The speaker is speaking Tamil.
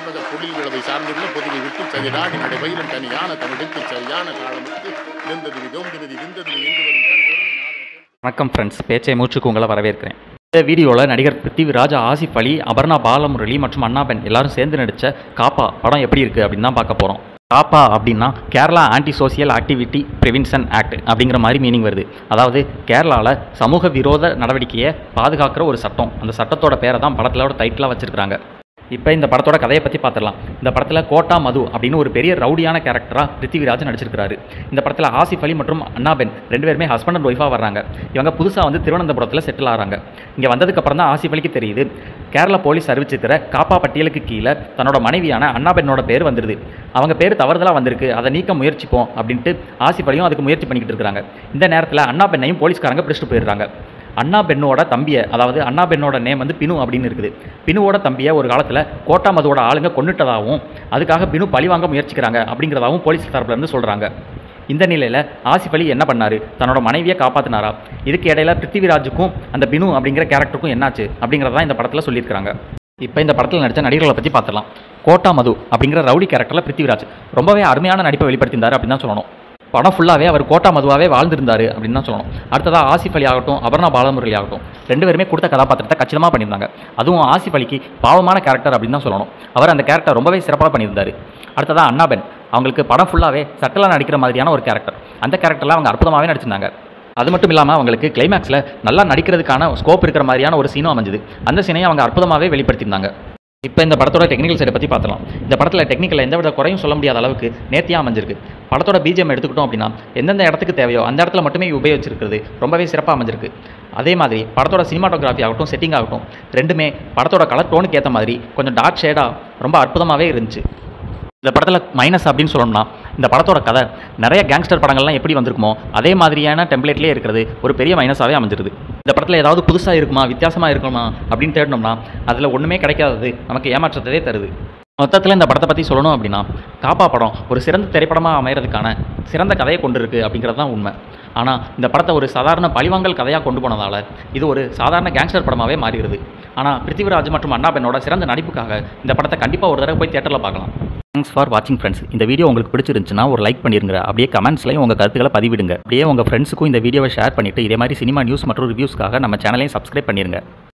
மன்மத பொழில் விழவை சார்ந்துள்ள பொதுவை விட்டு செயலாடி நடைபயிலும் தனியான தமிழுக்கு சரியான காலமுக்கு இருந்தது விதோந்திரதி விந்தது என்று வரும் தன் கருணை நாதன் கேள். வணக்கம் ஃப்ரெண்ட்ஸ் பேச்சை மூச்சுக்கு உங்களை வரவேற்கிறேன் இந்த வீடியோவில் நடிகர் பிருத்திவிராஜ் ஆசிஃப் அலி அபர்ணா பாலமுரளி மற்றும் அண்ணாபென் எல்லாரும் சேர்ந்து நடித்த காப்பா படம் எப்படி இருக்குது அப்படின்னு தான் பார்க்க போகிறோம் காப்பா அப்படின்னா Kerala anti social activity prevention act அப்படிங்கிற மாதிரி மீனிங் வருது அதாவது கேரளாவில் சமூக விரோத நடவடிக்கையை பாதுகாக்கிற ஒரு சட்டம் அந்த சட்டத்தோட பேரை தான் படத்தோட டைட்டிலாக வச்சிருக்காங்க இப்போ இந்த படத்தோட கதையை பற்றி பார்த்துடலாம் இந்த படத்தில் கோட்டா மது அப்படின்னு ஒரு பெரிய ரவுடியான கேரக்டராக பிருத்திவிராஜ் நடிச்சிருக்காரு இந்த படத்தில் ஆசிஃப் அலி மற்றும் அண்ணாபென் ரெண்டு பேருமே ஹஸ்பண்ட் அண்ட் ஒய்ஃபாக வர்றாங்க இவங்க புதுசாக வந்து திருவனந்தபுரத்தில் செட்டில் ஆகிறாங்க இங்கே வந்ததுக்கப்புறம் தான் ஆசிஃப் அலிக்கு தெரியுது கேரளா போலீஸ் அறிவிச்சிருக்கிற காப்பா பட்டியலுக்கு கீழே தன்னோட மனைவியான அண்ணாபென்னோட பேர் வந்துருது அவங்க பேர் தவறுதலாக வந்திருக்கு அதை நீக்க முயற்சிப்போம் அப்படின்ட்டு ஆசிஃப் அலியும் அதுக்கு முயற்சி பண்ணிக்கிட்டு இருக்காங்க இந்த நேரத்தில் அண்ணாபெண்ணையும் போலீஸ்காரங்க பிடிச்சிட்டு போயிடுறாங்க அண்ணா பெண்ணோட தம்பியை அதாவது அண்ணா பெண்ணோட நேம் வந்து பினு அப்படின்னு இருக்குது பினுவோட தம்பியை ஒரு காலத்தில் கோட்டா மதுவோட ஆளுங்க கொன்னுட்டதாகவும் அதுக்காக பினு பழிவாங்க முயற்சிக்கிறாங்க அப்படிங்கிறதாவும் போலீஸ் தரப்புல இருந்து சொல்கிறாங்க இந்த நிலையில் ஆசிஃப் அலி என்ன பண்ணாரு தன்னோட மனைவியை காப்பாற்றினாரா இதுக்கு இடையில பிருத்திவிராஜுக்கும் அந்த பினு அப்படிங்கிற கேரக்டருக்கும் என்னாச்சு அப்படிங்கிறதான் இந்த படத்தில் சொல்லியிருக்காங்க இப்போ இந்த படத்தில் நடித்த நடிகர்களை பற்றி பார்த்துடலாம் கோட்டா மது அப்படிங்கிற ரவுடி கேரக்டரில் பிருத்திவிராஜ் ரொம்பவே அருமையான நடிப்பை வெளிப்படுத்தியிருந்தார் அப்படின்னு தான் சொல்லணும் படம் ஃபுல்லாகவே அவர் கோட்டா மதுவாகவே வாழ்ந்திருந்தாரு அப்படின்னு தான் சொல்லணும் அடுத்ததாக ஆசிஃப் அலி ஆகட்டும் அபர்ணா பாலமுரளி ஆகட்டும் ரெண்டு பேருமே கொடுத்த கதாபாத்திரத்தை கச்சிதமாக பண்ணியிருந்தாங்க அதுவும் ஆசிஃப் அலிக்கு பாவமான கேரக்டர் அப்படின்னு தான் சொல்லணும் அவர் அந்த கேரக்டர் ரொம்பவே சிறப்பாக பண்ணியிருந்தார் அடுத்ததாக அண்ணாபென் அவங்களுக்கு படம் ஃபுல்லாகவே சட்டலாக நடிக்கிற மாதிரியான ஒரு கேரக்டர் அந்த கேரக்டரில் அவங்க அற்புதமாகவே நடிச்சிருந்தாங்க அது மட்டும் இல்லாமல் அவங்களுக்கு கிளைமேக்ஸில் நல்லா நடிக்கிறதுக்கான ஸ்கோப் இருக்கிற மாதிரியான ஒரு சீனும் அமைஞ்சுது அந்த சீனையும் அவங்க அற்புதமாகவே வெளிப்படுத்தியிருந்தாங்க இப்போ இந்த படத்தோட டெக்னிக்கல் சைடை பற்றி பார்த்துலாம் இந்த படத்தில் டெக்னிக்கல் எந்தவித குறையும் சொல்ல முடியாத அளவுக்கு நேர்த்தியாக அமைஞ்சிருக்கு படத்தோட பிஜிஎம் எடுத்துக்கிட்டோம் அப்படின்னா எந்தெந்த இடத்துக்கு தேவையோ அந்த இடத்துல மட்டுமே உபயோகிச்சிருக்கிறது ரொம்பவே சிறப்பாக அமைஞ்சிருக்கு அதே மாதிரி படத்தோட சினிமாட்டோகிராஃபி ஆகட்டும் செட்டிங் ஆகட்டும் ரெண்டுமே படத்தோட கலர் டோனுக்கு ஏற்ற மாதிரி கொஞ்சம் டார்க் ஷேடாக ரொம்ப அற்புதமாகவே இருந்துச்சு இந்த படத்தில் மைனஸ் அப்படின்னு சொல்லணும்னா இந்த படத்தோட கதை நிறைய கேங்ஸ்டர் படங்கள்லாம் எப்படி வந்திருக்குமோ அதே மாதிரியான டெம்ப்ளேட்லேயே இருக்கிறது ஒரு பெரிய மைனஸாகவே அமைஞ்சிருது இந்த படத்தில் ஏதாவது புதுசாக இருக்குமா வித்தியாசமாக இருக்குமா அப்படின்னு தேடினோம்னா அதில் ஒன்றுமே கிடைக்காதது நமக்கு ஏமாற்றத்தவே தருது மொத்தத்தில் இந்த படத்தை பற்றி சொல்லணும் அப்படின்னா காப்பா படம் ஒரு சிறந்த திரைப்படமாக அமைகிறதுக்கான சிறந்த கதையை கொண்டு இருக்கு அப்படிங்கிறது தான் உண்மை ஆனால் இந்த படத்தை ஒரு சாதாரண பழிவாங்கல் கதையாக கொண்டு போனதால் இது ஒரு சாதாரண கேங்ஸ்டர் படமாகவே மாறிடுது ஆனால் பிருத்திவிராஜ் மற்றும் அண்ணாபெண்ணோட சிறந்த நடிப்புக்காக இந்த படத்தை கண்டிப்பாக ஒரு தடவை போய் தேட்டரில் பார்க்கலாம் தேங்க்ஸ் ஃபார் வாட்சிங் ஃப்ரெண்ட்ஸ் இந்த வீடியோ உங்களுக்கு பிடிச்சிருந்துச்சுன்னா ஒரு லைக் பண்ணிருங்க அப்படியே கமெண்ட்ஸ்லையும் உங்கள் கருத்துக்களை பதிவிடுங்க அப்படியே உங்கள் ஃப்ரெண்ட்ஸுக்கும் இந்த வீடியோவை ஷேர் பண்ணிவிட்டு இதே மாதிரி சினிமா நியூஸ் மற்றும் ரிவ்யூஸ்க்காக நம்ம சேனலையும் சப்ஸ்கிரைப் பண்ணிருங்க